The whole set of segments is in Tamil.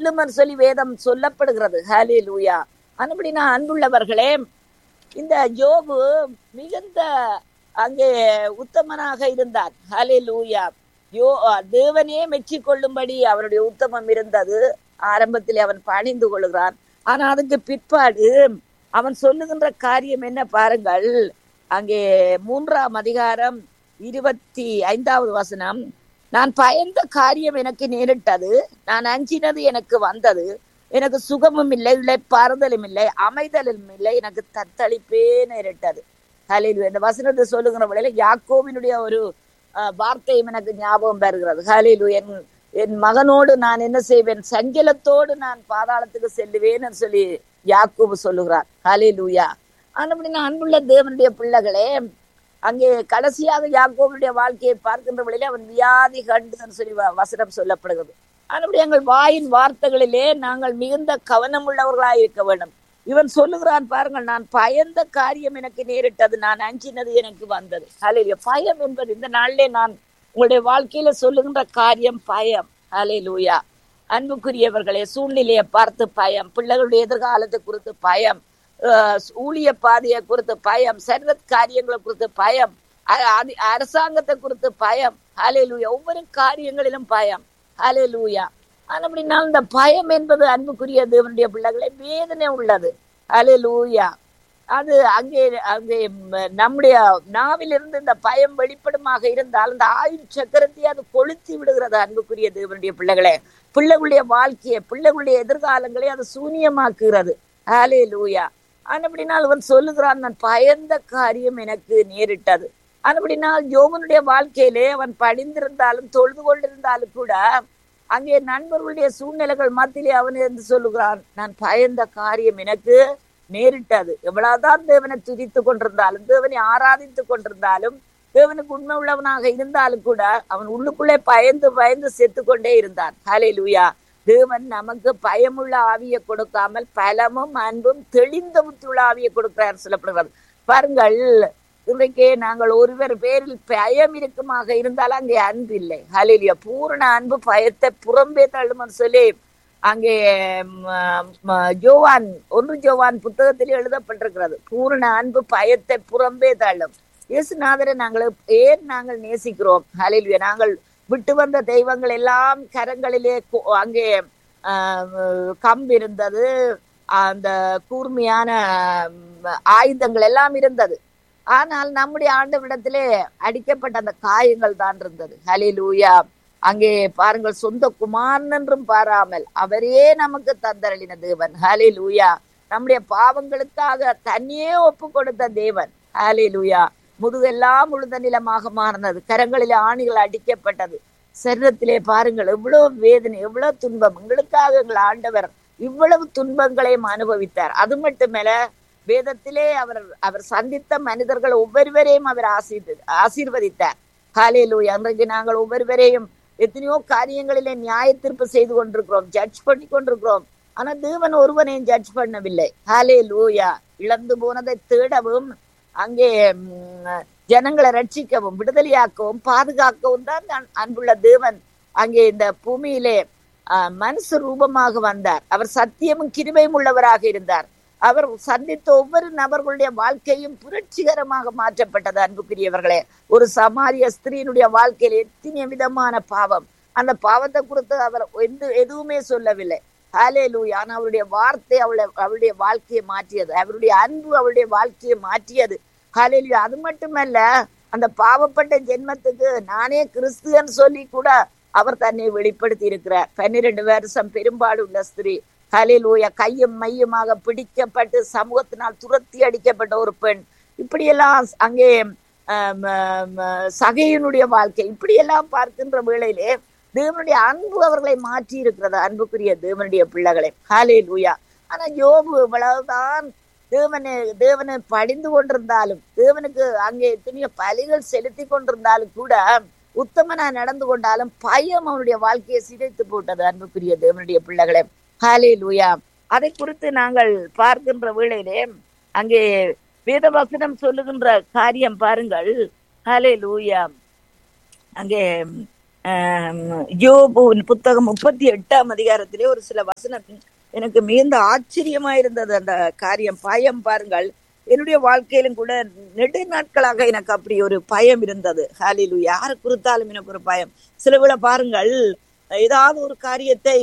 வெல்லுமன்னு சொல்லி வேதம் சொல்லப்படுகிறது ஹாலே லூயா அன்படினா அன்புள்ளவர்களே இந்த யோபு மிகுந்த அங்கே உத்தமனாக இருந்தார் ஹலே லூயா யோ தேவனே மெச்சிக்கொள்ளும்படி அவருடைய உத்தமம் இருந்தது ஆரம்பத்தில் அவன் பணிந்து கொள்கிறான் ஆனா அதுக்கு பிற்பாடு அவன் சொல்லுகின்ற காரியம் என்ன பாருங்கள் அங்கே மூன்றாம் அதிகாரம் இருபத்தி ஐந்தாவது வசனம் நான் பயந்த காரியம் எனக்கு நேரிட்டது நான் அஞ்சினது எனக்கு வந்தது எனக்கு சுகமும் இல்லை இழைப்பாறுதலும் இல்லை அமைதலும் இல்லை எனக்கு தத்தளிப்பே நேரிட்டது ஹலில் இந்த வசனத்தை சொல்லுகிற வழியில யாக்கோவினுடைய ஒரு வார்த்தையும் எனக்கு ஞாபகம் பெறுகிறது ஹலிலு என் என் மகனோடு நான் என்ன செய்வேன் சஞ்சலத்தோடு நான் பாதாளத்துக்கு செல்லுவேன் சொல்லி யாக்கோபு சொல்லுகிறார் ஹலிலூயா ஆனப்படினா அன்புள்ள தேவனுடைய பிள்ளைகளே அங்கே கடைசியாக யாக்கோபுடைய வாழ்க்கையை பார்க்கின்ற வழியில அவன் வியாதி கண்டுன்னு சொல்லி வசனம் சொல்லப்படுகிறது ஆனபடி எங்கள் வாயின் வார்த்தைகளிலே நாங்கள் மிகுந்த கவனம் உள்ளவர்களாய் இருக்க வேண்டும் இவன் சொல்லுகிறான் பாருங்கள் நான் பயந்த காரியம் எனக்கு நேரிட்டது நான் அஞ்சினது எனக்கு வந்தது அலையில பயம் என்பது இந்த நாளிலே நான் உங்களுடைய வாழ்க்கையில சொல்லுகின்ற காரியம் பயம் அலை லூயா அன்புக்குரியவர்களே சூழ்நிலையை பார்த்து பயம் பிள்ளைகளுடைய எதிர்காலத்தை குறித்து பயம் ஊழிய பாதையை குறித்து பயம் சர்வத் காரியங்களை குறித்து பயம் அரசாங்கத்தை குறித்து பயம் அலை லூயா ஒவ்வொரு காரியங்களிலும் பயம் அலை லூயா அப்படின்னா இந்த பயம் என்பது அன்புக்குரிய தேவனுடைய பிள்ளைகளை வேதனை உள்ளது அலே லூயா அது அங்கே அங்கே நம்முடைய நாவிலிருந்து இந்த பயம் வெளிப்படுமாக இருந்தால் அந்த ஆயுள் சக்கரத்தை அது கொளுத்தி விடுகிறது அன்புக்குரிய தேவனுடைய பிள்ளைகளே பிள்ளைகளுடைய வாழ்க்கையை பிள்ளைகளுடைய எதிர்காலங்களை அது சூனியமாக்குகிறது ஆலே லூயா அப்படினால் அவன் சொல்லுகிறான் நான் பயந்த காரியம் எனக்கு நேரிட்டது அப்படினால் யோகனுடைய வாழ்க்கையிலே அவன் படிந்திருந்தாலும் தொழுது கொண்டிருந்தாலும் கூட அங்கே நண்பர்களுடைய சூழ்நிலைகள் மத்தியிலே அவன் என்று சொல்லுகிறான் நான் பயந்த காரியம் எனக்கு நேரிட்டது எவ்வளவுதான் தேவனை துதித்து கொண்டிருந்தாலும் தேவனை ஆராதித்து கொண்டிருந்தாலும் தேவனுக்கு உண்மை உள்ளவனாக இருந்தாலும் கூட அவன் உள்ளுக்குள்ளே பயந்து பயந்து செத்து கொண்டே இருந்தான் ஹலே லூயா தேவன் நமக்கு பயமுள்ள ஆவியை கொடுக்காமல் பலமும் அன்பும் தெளிந்த புத்தியுள்ள ஆவியை கொடுக்கிறார் சொல்லப்படுகிறது பாருங்கள் இன்றைக்கே நாங்கள் ஒருவர் பேரில் பயம் இருக்குமாக இருந்தாலும் அங்கே அன்பு இல்லை ஹலிலியா பூரண அன்பு பயத்தை புறம்பே தள்ளுமன்னு சொல்லி அங்கே ஜோவான் ஒன்று ஜோவான் புத்தகத்தில் எழுதப்பட்டிருக்கிறது பூரண அன்பு பயத்தை புறம்பே தள்ளும் இயேசுநாதரை நாங்கள் ஏன் நாங்கள் நேசிக்கிறோம் ஹலிலியா நாங்கள் விட்டு வந்த தெய்வங்கள் எல்லாம் கரங்களிலே அங்கே கம்பு இருந்தது அந்த கூர்மையான ஆயுதங்கள் எல்லாம் இருந்தது ஆனால் நம்முடைய ஆண்டவிடத்திலே அடிக்கப்பட்ட அந்த காயங்கள் தான் இருந்தது ஹலிலூயா அங்கே பாருங்கள் சொந்த குமாரன் என்றும் பாராமல் அவரே நமக்கு தந்தரளின தேவன் ஹலிலூயா நம்முடைய பாவங்களுக்காக தன்னையே ஒப்பு கொடுத்த தேவன் ஹலிலூயா முதுகெல்லாம் உழுத நிலமாக மாறினது கரங்களிலே ஆணிகள் அடிக்கப்பட்டது சரீரத்திலே பாருங்கள் எவ்வளவு வேதனை எவ்வளவு துன்பம் எங்களுக்காக எங்கள் ஆண்டவர் இவ்வளவு துன்பங்களையும் அனுபவித்தார் அது மட்டுமல்ல வேதத்திலே அவர் அவர் சந்தித்த மனிதர்கள் ஒவ்வொருவரையும் அவர் ஆசீர் ஆசீர்வதித்தார் காலையிலு அன்றைக்கு நாங்கள் ஒவ்வொருவரையும் எத்தனையோ காரியங்களிலே நியாய தீர்ப்பு செய்து கொண்டிருக்கிறோம் ஜட்ஜ் பண்ணி கொண்டிருக்கிறோம் ஆனா தேவன் ஒருவனையும் ஜட்ஜ் பண்ணவில்லை ஹாலே லூயா இழந்து போனதை தேடவும் அங்கே ஜனங்களை ரட்சிக்கவும் விடுதலையாக்கவும் பாதுகாக்கவும் தான் அன்புள்ள தேவன் அங்கே இந்த பூமியிலே மனசு ரூபமாக வந்தார் அவர் சத்தியமும் கிருபையும் உள்ளவராக இருந்தார் அவர் சந்தித்த ஒவ்வொரு நபர்களுடைய வாழ்க்கையும் புரட்சிகரமாக மாற்றப்பட்டது அன்புக்குரியவர்களே ஒரு சமாரிய ஸ்திரீனுடைய வாழ்க்கையில் எத்தனை விதமான பாவம் அந்த பாவத்தை குறித்து அவர் எந்த எதுவுமே சொல்லவில்லை ஹாலே லூயா ஆனா அவருடைய வார்த்தை அவளை அவளுடைய வாழ்க்கையை மாற்றியது அவருடைய அன்பு அவளுடைய வாழ்க்கையை மாற்றியது ஹாலே அது மட்டுமல்ல அந்த பாவப்பட்ட ஜென்மத்துக்கு நானே கிறிஸ்துன்னு சொல்லி கூட அவர் தன்னை வெளிப்படுத்தி இருக்கிறார் பன்னிரண்டு வருஷம் பெரும்பாடு உள்ள ஸ்திரீ ஹலிலூயா கையும் மையுமாக பிடிக்கப்பட்டு சமூகத்தினால் துரத்தி அடிக்கப்பட்ட ஒரு பெண் இப்படியெல்லாம் அங்கே சகையினுடைய வாழ்க்கை இப்படியெல்லாம் பார்க்கின்ற வேளையிலே தேவனுடைய அன்பு அவர்களை மாற்றி இருக்கிறது அன்புக்குரிய தேவனுடைய பிள்ளைகளை ஹாலே லூயா ஆனா யோபு இவ்வளவுதான் தேவனை தேவனை படிந்து கொண்டிருந்தாலும் தேவனுக்கு அங்கே எத்தனையோ பலிகள் செலுத்தி கொண்டிருந்தாலும் கூட உத்தமனா நடந்து கொண்டாலும் பயம் அவனுடைய வாழ்க்கையை சிதைத்து போட்டது அன்புக்குரிய தேவனுடைய பிள்ளைகளை ஹாலே லூயா அதை குறித்து நாங்கள் பார்க்கின்ற வேளையிலே அங்கே வேதவசனம் சொல்லுகின்ற காரியம் பாருங்கள் ஹாலே லூயா அங்கே ஆஹ் யோபுவின் புத்தகம் முப்பத்தி எட்டாம் அதிகாரத்திலே ஒரு சில வசனம் எனக்கு மிகுந்த ஆச்சரியமா இருந்தது அந்த காரியம் பயம் பாருங்கள் என்னுடைய வாழ்க்கையிலும் கூட நெடு நாட்களாக எனக்கு அப்படி ஒரு பயம் இருந்தது ஹாலிலு யாரு குறித்தாலும் எனக்கு ஒரு பயம் சில வேளை பாருங்கள் ஏதாவது ஒரு காரியத்தை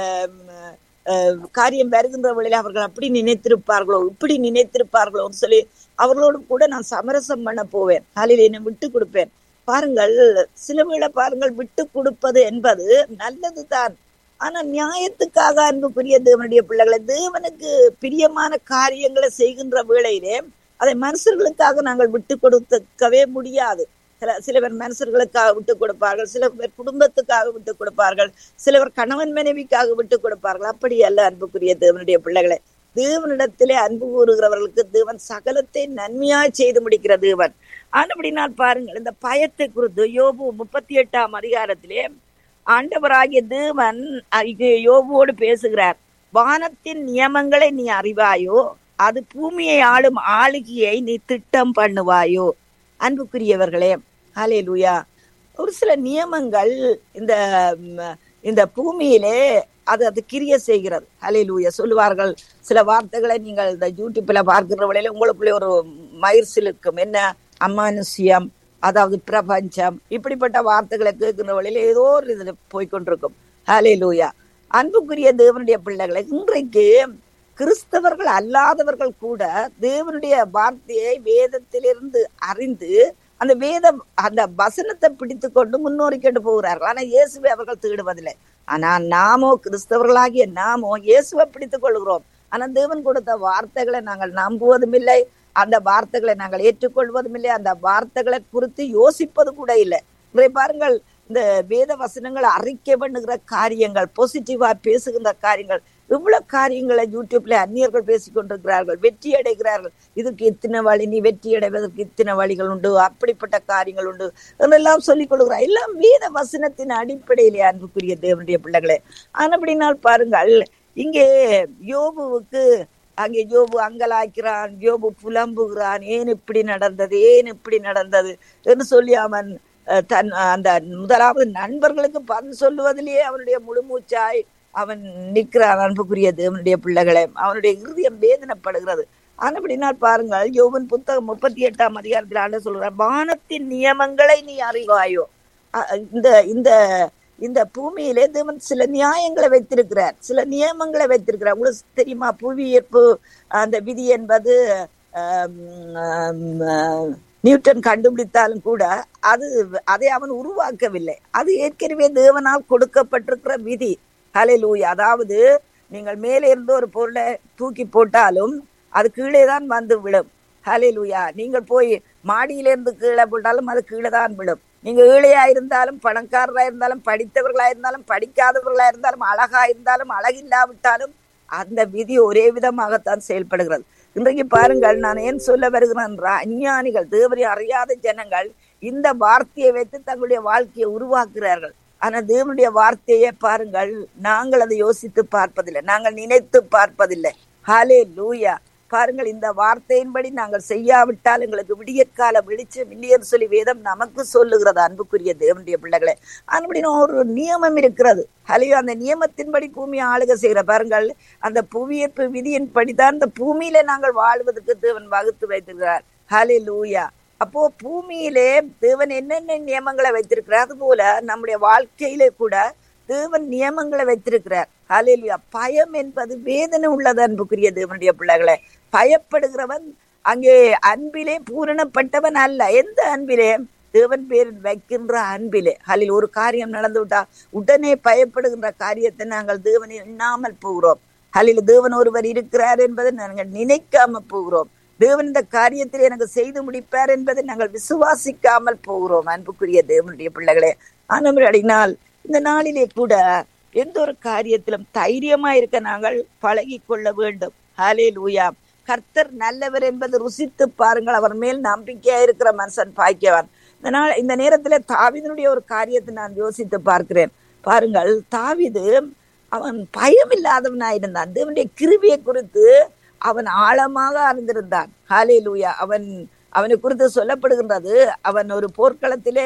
ஆஹ், ஆஹ், காரியம் வருகின்ற வேளையில அவர்கள் அப்படி நினைத்திருப்பார்களோ இப்படி நினைத்திருப்பார்களோன்னு சொல்லி அவர்களோடு கூட நான் சமரசம் பண்ண போவேன் காலையில் என்னை விட்டு கொடுப்பேன் பாருங்கள் சில வேளை பாருங்கள் விட்டு கொடுப்பது என்பது நல்லதுதான் ஆனா நியாயத்துக்காக அன்புக்குரிய தேவனுடைய பிள்ளைகளை தேவனுக்கு பிரியமான காரியங்களை செய்கின்ற வேளையிலே அதை மனுஷர்களுக்காக நாங்கள் விட்டு கொடுக்கவே முடியாது சில சில பேர் மனுஷர்களுக்காக விட்டு கொடுப்பார்கள் சில பேர் குடும்பத்துக்காக விட்டு கொடுப்பார்கள் சிலவர் கணவன் மனைவிக்காக விட்டு கொடுப்பார்கள் அப்படி அல்ல அன்புக்குரிய தேவனுடைய பிள்ளைகளை தேவனிடத்திலே அன்பு கூறுகிறவர்களுக்கு தேவன் சகலத்தை நன்மையாய் செய்து முடிக்கிற தேவன் ஆனபடினால் பாருங்கள் இந்த பயத்தை குறித்து யோபு முப்பத்தி எட்டாம் அதிகாரத்திலே ஆண்டவராகிய தேவன் அஹ், இங்கு யோபுவோடு பேசுகிறார் வானத்தின் நியமங்களை நீ அறிவாயோ அது பூமியை ஆளும் ஆளுகையை நீ திட்டம் பண்ணுவாயோ அன்புக்குரியவர்களே ஹalleluya ஒரு சில நியமங்கள் இந்த ம், இந்த பூமியிலே அது அது கிரிய செய்கிறது ஹalleluya சொல்லுவார்கள் சில வார்த்தைகளை நீங்கள் இந்த யூடியூப்ல பார்க்கிற வழியில உங்களுக்குள்ளே ஒரு மயிர் சிலுக்கும் என்ன அமானுஷ்யம் அதாவது பிரபஞ்சம் இப்படிப்பட்ட வார்த்தைகளை கேட்கின்ற வழியில ஏதோ ஒரு இதுல போய்கொண்டிருக்கும் ஹalleluya அன்புக்குரிய தேவனுடைய பிள்ளைகளை இன்றைக்கு கிறிஸ்தவர்கள் அல்லாதவர்கள் கூட தேவனுடைய வார்த்தையை வேதத்திலிருந்து அறிந்து அந்த வேதம் அந்த வசனத்தை பிடித்து கொண்டு முன்னோரிக்கொண்டு போகிறார்கள் ஆனா இயேசுவை அவர்கள் தேடுவதில்லை ஆனா நாமோ கிறிஸ்தவர்களாகிய நாமோ இயேசுவை பிடித்துக் கொள்கிறோம் ஆனா தேவன் கொடுத்த வார்த்தைகளை நாங்கள் நம்புவதும் இல்லை அந்த வார்த்தைகளை நாங்கள் ஏற்றுக்கொள்வதும் இல்லை அந்த வார்த்தைகளை குறித்து யோசிப்பது கூட இல்லை இன்றைய பாருங்கள் இந்த வேத வசனங்களை அறிக்கை பண்ணுகிற காரியங்கள் பாசிட்டிவா பேசுகின்ற காரியங்கள் இவ்வளவு காரியங்களை யூடியூப்ல அந்நியர்கள் பேசிக் கொண்டிருக்கிறார்கள் வெற்றி அடைகிறார்கள் இதுக்கு இத்தனை வழி நீ வெற்றி அடைவதற்கு இத்தனை வழிகள் உண்டு அப்படிப்பட்ட காரியங்கள் உண்டு என்றெல்லாம் சொல்லிக் கொள்கிறார் எல்லாம் வேத வசனத்தின் அடிப்படையிலே அன்புக்குரிய தேவனுடைய பிள்ளைகளே ஆனப்படினால் பாருங்கள் இங்கே யோபுவுக்கு அங்கே யோபு அங்கலாய்க்கிறான் யோபு புலம்புகிறான் ஏன் இப்படி நடந்தது ஏன் இப்படி நடந்தது என்று சொல்லி அவன் அஹ், தன் அந்த முதலாவது நண்பர்களுக்கு பதில் சொல்லுவதிலேயே அவனுடைய முழுமூச்சாய் அவன் நிற்கிறான் அன்புக்குரிய தேவனுடைய பிள்ளைகளை அவனுடைய இருதயம் வேதனைப்படுகிறது ஆனபடினால் பாருங்கள் யோவன் புத்தகம் முப்பத்தி எட்டாம் அதிகாரத்தில் ஆண்டு சொல்கிறார் வானத்தின் நியமங்களை நீ அறிவாயோ அ- இந்த இந்த இந்த பூமியிலே தேவன் சில நியாயங்களை வைத்திருக்கிறார் சில நியமங்களை வைத்திருக்கிறார் உங்களுக்கு தெரியுமா புவி ஈர்ப்பு அந்த விதி என்பது ஆம், ஆம், ஆ, நியூட்டன் கண்டுபிடித்தாலும் கூட அது அதை அவன் உருவாக்கவில்லை அது ஏற்கனவே தேவனால் கொடுக்கப்பட்டிருக்கிற விதி ஹalleluya அதாவது நீங்கள் மேலே இருந்து ஒரு பொருளை தூக்கி போட்டாலும் அது கீழே தான் வந்து விழும் ஹalleluya நீங்கள் போய் மாடியிலிருந்து கீழே போட்டாலும் அது கீழே தான் விழும் நீங்க ஏழையா இருந்தாலும் பணக்காரரா இருந்தாலும் படித்தவர்களா இருந்தாலும் படிக்காதவர்களா இருந்தாலும் அழகா இருந்தாலும் அழகில்லாவிட்டாலும் அந்த விதி ஒரே விதமாகத்தான் செயல்படுகிறது இன்றைக்கு பாருங்கள் நான் ஏன் சொல்ல வருகிறேன் என்றால் அஞ்ஞானிகள் தேவரை அறியாத ஜனங்கள் இந்த வார்த்தையை வைத்து தங்களுடைய வாழ்க்கையை உருவாக்குகிறார்கள் ஆனா தேவனுடைய வார்த்தையை பாருங்கள் நாங்கள் அதை யோசித்து பார்ப்பதில்லை நாங்கள் நினைத்து பார்ப்பதில்லை ஹாலே லூயா பாருங்கள் இந்த வார்த்தையின்படி நாங்கள் செய்யாவிட்டால் எங்களுக்கு விடியற்கால வெளிச்சம் இல்லையென்று சொல்லி வேதம் நமக்கு சொல்லுகிறது அன்புக்குரிய தேவனுடைய பிள்ளைகளே அப்படின்னு ஒரு நியமம் இருக்கிறது ஹலையோ அந்த நியமத்தின்படி பூமியை ஆளுக செய்கிற பாருங்கள் அந்த புவியீர்ப்பு விதியின்படி தான் இந்த பூமியில நாங்கள் வாழ்வதற்கு தேவன் வகுத்து வைத்திருக்கிறார் ஹலே லூயா அப்போ பூமியிலே தேவன் என்னென்ன நியமங்களை வைத்திருக்கிறார் அது போல நம்முடைய வாழ்க்கையிலே கூட தேவன் நியமங்களை வைத்திருக்கிறார் ஹalleluya பயம் என்பது வேதனை உள்ளது அன்புக்குரிய தேவனுடைய பிள்ளைகளே பயப்படுகிறவன் அங்கே அன்பிலே பூரணப்பட்டவன் அல்ல எந்த அன்பிலே தேவன் பேர் வைக்கின்ற அன்பிலே ஹலில் ஒரு காரியம் நடந்து விட்டா உடனே பயப்படுகின்ற காரியத்தை நாங்கள் தேவனை எண்ணாமல் போகிறோம் ஹலில் தேவன் ஒருவர் இருக்கிறார் என்பதை நாங்கள் நினைக்காம போகிறோம் தேவன் இந்த காரியத்தில் எனக்கு செய்து முடிப்பார் என்பதை நாங்கள் விசுவாசிக்காமல் போகிறோம் அன்புக்குரிய தேவனுடைய பிள்ளைகளே ஆனவரடினால் இந்த நாளிலே கூட எந்த ஒரு காரியத்திலும் தைரியமா இருக்க நாங்கள் பழகி கொள்ள வேண்டும் ஹாலே லூயா கர்த்தர் நல்லவர் என்பது ருசித்து பாருங்கள் அவர் மேல் நம்பிக்கையா இருக்கிற மனுஷன் பாய்க்கவான் இந்த நாள் இந்த நேரத்துல தாவிதனுடைய ஒரு காரியத்தை நான் யோசித்து பார்க்கிறேன் பாருங்கள் தாவிது அவன் பயம் இல்லாதவனாயிருந்தான் தேவனுடைய கிருவியை குறித்து அவன் ஆழமாக அறிந்திருந்தான் ஹாலே லூயா அவன் அவனை குறித்து சொல்லப்படுகின்றது அவன் ஒரு போர்க்களத்திலே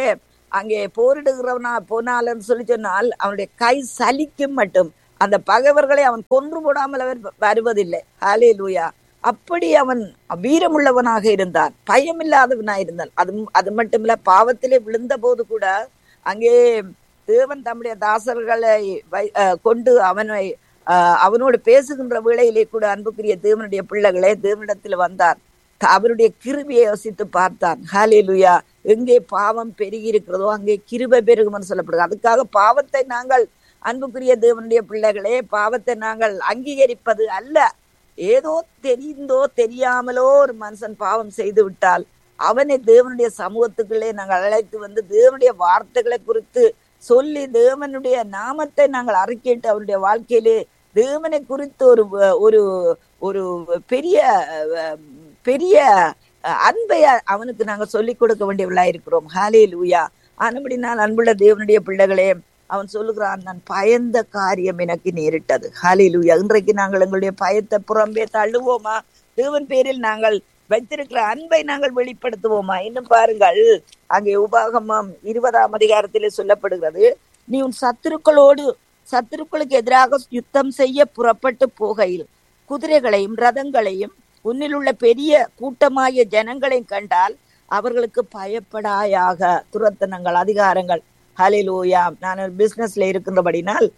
அங்கே போரிடுகிறவனா போனாலும் சொல்லி சொன்னால் அவனுடைய கை சலிக்கும் மட்டும் அந்த பகைவர்களை அவன் கொன்று போடாமல் அவர் வருவதில்லை ஹாலே லூயா அப்படி அவன் வீரமுள்ளவனாக இருந்தான் பயமில்லாதவனாக இருந்தான் அது அது மட்டுமில்ல பாவத்திலே விழுந்த போது கூட அங்கே தேவன் தம்முடைய தாசர்களை கொண்டு அவனை அவனோடு பேசுகின்ற வேளையிலே கூட அன்புக்குரிய தேவனுடைய பிள்ளைகளே தேவனிடத்தில் வந்தான் அவருடைய கிருபியை யோசித்து பார்த்தான் ஹாலே லுயா எங்கே பாவம் பெருகி இருக்கிறதோ அங்கே கிருபை பெருகும்னு சொல்லப்படுது அதுக்காக பாவத்தை நாங்கள் அன்புக்குரிய தேவனுடைய பிள்ளைகளே பாவத்தை நாங்கள் அங்கீகரிப்பது அல்ல ஏதோ தெரிந்தோ தெரியாமலோ ஒரு மனுஷன் பாவம் செய்து விட்டால் அவனை தேவனுடைய சமூகத்துக்குள்ளே நாங்கள் அழைத்து வந்து தேவனுடைய வார்த்தைகளை குறித்து சொல்லி தேவனுடைய நாமத்தை நாங்கள் அறிக்கையிட்டு அவருடைய வாழ்க்கையிலே தேவனை குறித்து ஒரு ஒரு ஒரு பெரிய பெரிய அன்பை அவனுக்கு நாங்கள் சொல்லிக் கொடுக்க வேண்டியவளா இருக்கிறோம் ஹாலே லூயா ஆனபடி நான் அன்புள்ள தேவனுடைய பிள்ளைகளே அவன் சொல்லுகிறான் நான் பயந்த காரியம் எனக்கு நேரிட்டது ஹாலே லூயா இன்றைக்கு நாங்கள் எங்களுடைய பயத்தை புறம்பே தள்ளுவோமா தேவன் பேரில் நாங்கள் வைத்திருக்கிற அன்பை நாங்கள் வெளிப்படுத்துவோமா இன்னும் பாருங்கள் அங்கே உபாகமம் இருபதாம் அதிகாரத்திலே சொல்லப்படுகிறது நீ உன் சத்துருக்களோடு சத்துருக்களுக்கு எதிராக யுத்தம் செய்ய புறப்பட்டு போகையில் குதிரைகளையும் ரதங்களையும் உன்னில் உள்ள பெரிய கூட்டமாகிய ஜனங்களையும் கண்டால் அவர்களுக்கு பயப்படாயாக துரத்தனங்கள் அதிகாரங்கள் ஹலிலூயா நான் பிசினஸ்ல இருக்கின்றபடினால்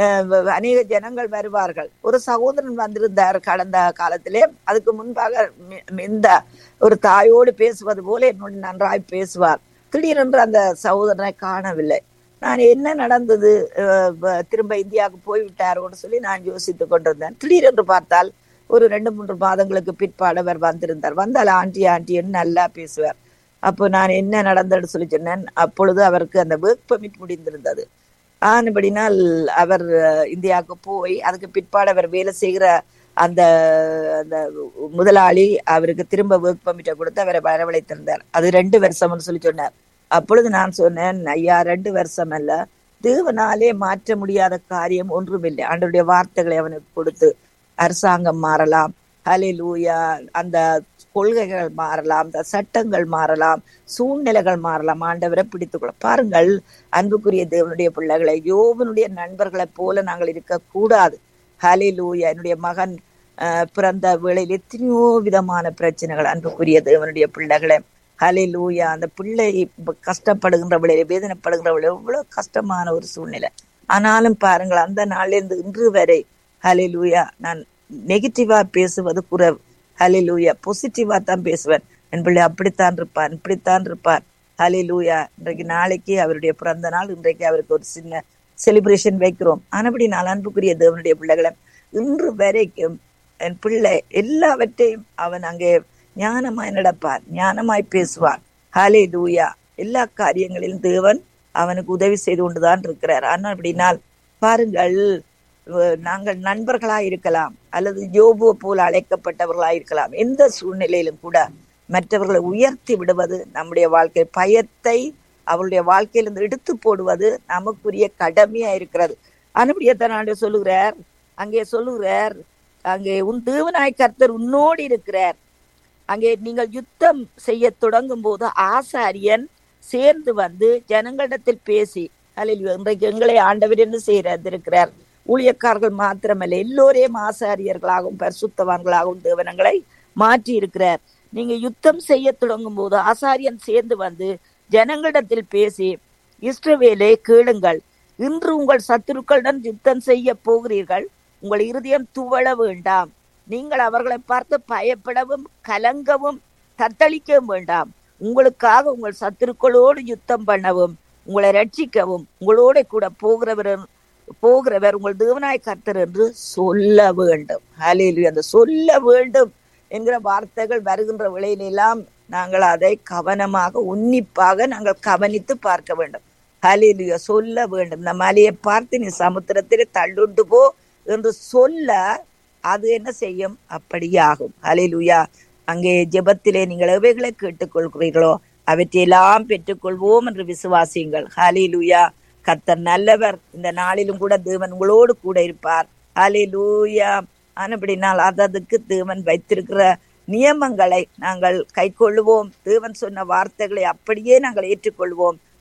அநேக ஜனங்கள் வருவார்கள் ஒரு சகோதரன் வந்திருந்தார் கடந்த காலத்திலே அதுக்கு முன்பாக இந்த ஒரு தாயோடு பேசுவது போல என்னோட நன்றாய் பேசுவார் திடீரென்று அந்த சகோதரனை காணவில்லை நான் என்ன நடந்தது திரும்ப இந்தியாவுக்கு போய்விட்டாரோன்னு சொல்லி நான் யோசித்து கொண்டிருந்தேன் திடீரென்று பார்த்தால் ஒரு ரெண்டு மூன்று மாதங்களுக்கு பிற்பாடு அவர் வந்திருந்தார் வந்தால் ஆண்டி ஆண்டின்னு நல்லா பேசுவார் அப்போ நான் என்ன நடந்ததுன்னு சொல்லி சொன்னேன் அப்பொழுது அவருக்கு அந்த ஒர்க் பெர்மிட் முடிந்திருந்தது ஆனபடினால் அவர் இந்தியாவுக்கு போய் அதுக்கு பிற்பாடு அவர் வேலை செய்கிற அந்த அந்த முதலாளி அவருக்கு திரும்ப ஒர்க் பெர்மிட்டை கொடுத்து அவரை வரவழைத்திருந்தார் அது ரெண்டு வருஷம்னு சொல்லி சொன்னார் அப்பொழுது நான் சொன்னேன் ஐயா ரெண்டு வருஷம் அல்ல தேவனாலே மாற்ற முடியாத காரியம் ஒன்றுமில்லை ஆண்டருடைய வார்த்தைகளை அவனுக்கு கொடுத்து அரசாங்கம் மாறலாம் ஹலே லூயா அந்த கொள்கைகள் மாறலாம் அந்த சட்டங்கள் மாறலாம் சூழ்நிலைகள் மாறலாம் ஆண்டவரை பிடித்துக்கொள்ள பாருங்கள் அன்புக்குரிய தேவனுடைய பிள்ளைகளை யோவனுடைய நண்பர்களைப் போல நாங்கள் இருக்கக்கூடாது ஹலே லூயா என்னுடைய மகன் பிறந்த வேளையில் எத்தனையோ விதமான பிரச்சனைகள் அன்புக்குரிய தேவனுடைய பிள்ளைகளை ஹலே லூயா அந்த பிள்ளை கஷ்டப்படுகின்ற விளையில வேதனைப்படுகின்ற விளைய எவ்வளவு கஷ்டமான ஒரு சூழ்நிலை ஆனாலும் பாருங்கள் அந்த நாளிலிருந்து இன்று வரை ஹலே லூயா நான் நெகட்டிவா பேசுவது குறைவு ஹலே லூயா பாசிட்டிவா தான் பேசுவேன் என் பிள்ளை அப்படித்தான் இருப்பான் இப்படித்தான் இருப்பார் ஹலே லூயா இன்றைக்கு நாளைக்கு அவருடைய பிறந்த நாள் இன்றைக்கு அவருக்கு ஒரு சின்ன செலிப்ரேஷன் வைக்கிறோம் ஆனபடி நான் அன்புக்குரிய தேவனுடைய பிள்ளைகளை இன்று வரைக்கும் என் பிள்ளை எல்லாவற்றையும் அவன் அங்கே ஞானமாய் நடப்பார் ஞானமாய் பேசுவார் ஹாலே லூயா எல்லா காரியங்களிலும் தேவன் அவனுக்கு உதவி செய்து கொண்டுதான் இருக்கிறார் ஆனால் அப்படினால் பாருங்கள் நாங்கள் நண்பர்களா இருக்கலாம் அல்லது யோபுவை போல அழைக்கப்பட்டவர்களா இருக்கலாம் எந்த சூழ்நிலையிலும் கூட மற்றவர்களை உயர்த்தி விடுவது நம்முடைய வாழ்க்கை பயத்தை அவருடைய வாழ்க்கையிலிருந்து எடுத்து போடுவது நமக்குரிய கடமையா இருக்கிறது அனுபடியத்தான் ஆண்டு சொல்லுகிறார் அங்கே சொல்லுகிறார் அங்கே உன் தேவனாய் கர்த்தர் உன்னோடு இருக்கிறார் அங்கே நீங்கள் யுத்தம் செய்ய தொடங்கும் போது ஆசாரியன் சேர்ந்து வந்து ஜனங்களிடத்தில் பேசி அதில் இன்றைக்கு எங்களை ஆண்டவர் என்று செய்திருக்கிறார் ஊழியக்காரர்கள் மாத்திரமல்ல எல்லோரையும் ஆசாரியர்களாகவும் பரிசுத்தவான்களாகவும் தேவனங்களை மாற்றி இருக்கிறார் நீங்க யுத்தம் செய்ய தொடங்கும் போது ஆசாரியன் சேர்ந்து வந்து ஜனங்களிடத்தில் பேசி இஸ்ரவேலை கேளுங்கள் இன்று உங்கள் சத்துருக்களுடன் யுத்தம் செய்ய போகிறீர்கள் உங்கள் இருதயம் துவள வேண்டாம் நீங்கள் அவர்களை பார்த்து பயப்படவும் கலங்கவும் தத்தளிக்கவும் வேண்டாம் உங்களுக்காக உங்கள் சத்துருக்களோடு யுத்தம் பண்ணவும் உங்களை ரட்சிக்கவும் உங்களோட கூட போகிறவர் போகிறவர் உங்கள் தேவனாய் கர்த்தர் என்று சொல்ல வேண்டும் ஹலேலு அந்த சொல்ல வேண்டும் என்கிற வார்த்தைகள் வருகின்ற விலையிலெல்லாம் நாங்கள் அதை கவனமாக உன்னிப்பாக நாங்கள் கவனித்து பார்க்க வேண்டும் ஹலேலுயா சொல்ல வேண்டும் இந்த மலையை பார்த்து நீ சமுத்திரத்திலே தள்ளுண்டு போ என்று சொல்ல அது என்ன செய்யும் அப்படியாகும் ஹலேலுயா அங்கே ஜெபத்திலே நீங்கள் எவைகளை கேட்டுக்கொள்கிறீர்களோ அவற்றையெல்லாம் பெற்றுக்கொள்வோம் என்று விசுவாசியுங்கள் ஹலிலுயா கர்த்தர் நல்லவர் இந்த நாளிலும் கூட தேவன் உங்களோடு கூட இருப்பார் ஹலிலூயா ஆனபடினால் அததுக்கு தேவன் வைத்திருக்கிற நியமங்களை நாங்கள் கை கொள்ளுவோம் தேவன் சொன்ன வார்த்தைகளை அப்படியே நாங்கள் ஏற்றுக்கொள்வோம்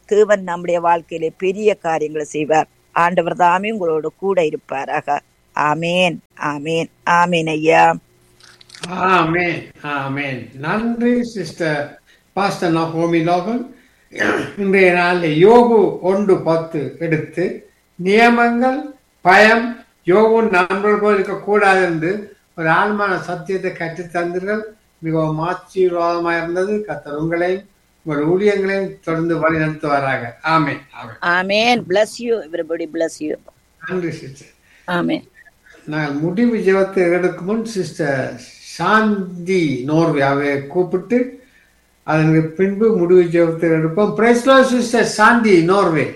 தேவன் நம்முடைய வாழ்க்கையிலே பெரிய காரியங்களை செய்வார் ஆண்டவர் தாமே உங்களோடு கூட இருப்பாராக ஆமேன் ஆமேன் ஆமேன் ஐயா ஆமென் ஆமென் நன்றி சிஸ்டர் பாஸ்டர் நகோமி லோகன் இன்றைய நாளில் யோகு ஒன்று பத்து எடுத்து நியமங்கள் பயம் யோகு நண்பர்கள் இருக்கக்கூடாது என்று ஒரு ஆழ்மான சத்தியத்தை கற்றுத் தந்தீர்கள் மிகவும் ஆசீர்வாதமாக இருந்தது கத்தர் உங்களையும் உங்கள் ஊழியங்களையும் தொடர்ந்து வழி நடத்துவாராக amen amen amen bless you everybody bless you நன்றி சிஸ்டர் ஆமேன் நான் முடிவு ஜெபத்தை எடுக்கும் முன் சிஸ்டர் சாந்தி நோர்வேவை கூப்பிட்டு அதற்கு பின்பு முடிவு ஜெபத்தை எடுப்போம் பிரைஸ்லோ சிஸ்டர் சாந்தி நோர்வே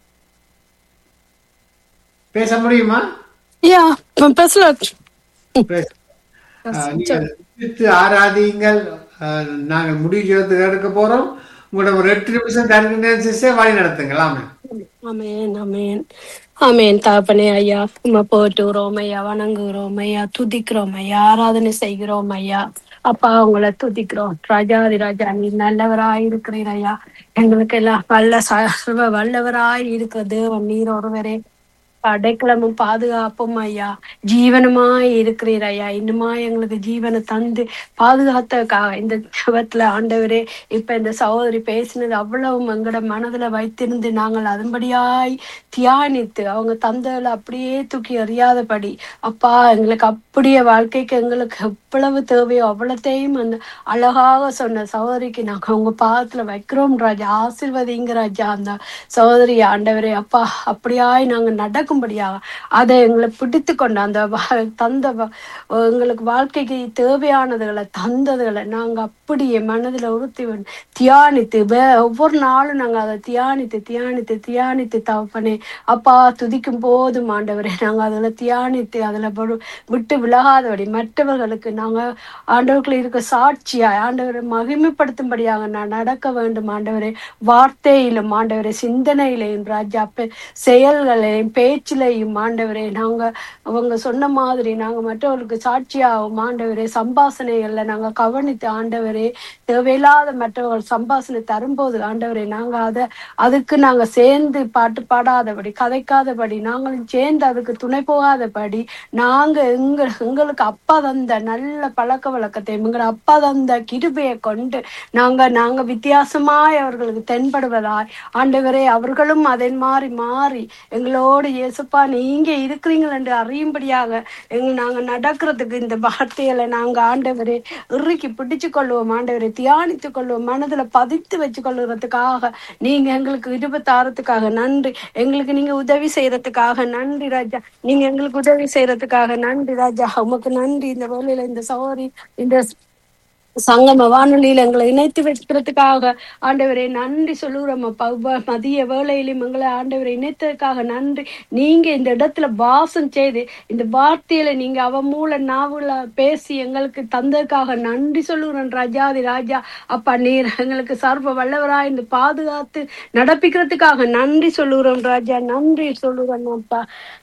பேச முடியுமா Ja, men president. Praise- ஆஹ், நீங்கள் துதித்து ஆராதியுங்கள் ஆஹ், நாங்கள் முடிவு ஜெபத்தை எடுக்க போறோம் உங்களோட ஒரு எட்டு நிமிஷம் தருகின்றேன் சிஸ்டர் வழி நடத்துங்கள் ஆமாம் ஆமென் ஆமென் ஆமென் தாப்பனே ஐயா உம்மை போட்டுகிறோம் ஐயா வணங்குகிறோம் ஐயா துதிக்கிறோம் ஐயா ஆராதனை செய்கிறோம் ஐயா அப்பா உங்களை துதிக்கிறோம் ராஜாதி ராஜா நீ நல்லவராய் இருக்கிறீர் ஐயா எங்களுக்கு எல்லாம் வல்ல சர்வ வல்லவராய் இருக்கிற தேவன் நீர் ஒருவரே அடைக்கலமும் பாதுகாப்பும் ஐயா ஜீவனமாய் இருக்கிறீர் ஐயா இன்னுமா எங்களுக்கு ஜீவனை தந்து பாதுகாத்ததுக்காக இந்த ஜபத்துல ஆண்டவரே இப்ப இந்த சகோதரி பேசினது அவ்வளவும் எங்களோட மனதுல வைத்திருந்து நாங்கள் அதன்படியாய் தியானித்து அவங்க தந்ததுல அப்படியே தூக்கி எறியாதபடி அப்பா எங்களுக்கு அப்படியே வாழ்க்கைக்கு எங்களுக்கு எவ்வளவு தேவையோ அவ்வளத்தையும் அந்த அழகாக சொன்ன சகோதரிக்கு நாங்க உங்க பாதத்துல வைக்கிறோம் ராஜா ஆசிர்வதிங்க ராஜா அந்த சகோதரி ஆண்டவரே அப்பா அப்படியாய் நாங்க நடக்கும்படியாக அதை எங்களை பிடித்து கொண்டு அந்த வா- தந்த வ- எங்களுக்கு வாழ்க்கைக்கு தேவையானதுகளை தந்ததுகளை நாங்க அப்படியே மனதுல உறுத்தி வந்து தியானித்து வே- ஒவ்வொரு நாளும் நாங்க அதை தியானித்து தியானித்து தியானித்து தவப்பனே அப்பா துதிக்கும் போதும் ஆண்டவரே நாங்க அதுல தியானித்து அதுல படு- விட்டு விலகாதபடி மற்றவர்களுக்கு நாங்க ஆண்டவர்கள் இருக்க சாட்சியாய் ஆண்டவரை மகிமைப்படுத்தும்படியாக நான் நடக்க வேண்டும் ஆண்டவரே வார்த்தையிலும் ஆண்டவரே சிந்தனையிலையும் ராஜா பெ- செயல்களையும் பேச்சிலையும் ஆண்டவரே நாங்க அவங்க சொன்ன மாதிரி நாங்க மற்றவர்களுக்கு சாட்சியாகும் ஆண்டவரே சம்பாசனைகள்ல நாங்க கவனித்து ஆண்டவரே தேவையில்லாத மற்றவர்கள் சம்பாசனை தரும்போது ஆண்டவரே நாங்க அதை அதுக்கு நாங்க சேர்ந்து பாட்டு பாடாதபடி கதைக்காதபடி நாங்களும் சேர்ந்து அதுக்கு துணை போகாதபடி நாங்க எங்க எங்களுக்கு அப்பா தந்த நல்ல பழக்க வழக்கத்தை எங்களோட அப்பா தந்த கிருபையை கொண்டு நாங்க நாங்க வித்தியாசமாய் அவர்களுக்கு தென்படுவதாய் ஆண்டவரே அவர்களும் அதை மாறி மாறி எங்களோடு இயேசுப்பா நீங்க இருக்கிறீங்கள் என்று அறியும்படியாக எங்க நாங்க நடக்கிறதுக்கு இந்த வார்த்தைகளை நாங்க ஆண்டவரே இறுக்கி பிடிச்சு கொள்வோம் ஆண்டவரை தியானித்துக் கொள்வோம் மனதுல பதித்து வச்சு கொள்ளுறதுக்காக நீங்க எங்களுக்கு இருபத்தாறதுக்காக நன்றி எங்களுக்கு நீங்க உதவி செய்யறதுக்காக நன்றி ராஜா நீங்க எங்களுக்கு உதவி செய்யறதுக்காக நன்றி ராஜா உமக்கு நன்றி இந்த வேலையில இந்த சகோதரி இந்த சங்கம வானொலியில எங்களை இணைத்து வைக்கிறதுக்காக ஆண்டவரை நன்றி சொல்லுகிறோம் அப்பா உப- மதிய வேளையிலும் எங்களை ஆண்டவரை இணைத்ததுக்காக நன்றி நீங்க இந்த இடத்துல வாசம் செய்து இந்த வார்த்தையில நீங்க அவ மூல நாவுல பேசி எங்களுக்கு தந்ததுக்காக நன்றி சொல்லுகிறோம் ராஜாதி ராஜா அப்பா நீர் எங்களுக்கு சர்வ வல்லவராய் இந்த பாதுகாத்து நடப்பிக்கிறதுக்காக நன்றி சொல்லுகிறோம் ராஜா நன்றி சொல்லுகிறோம் அப்பா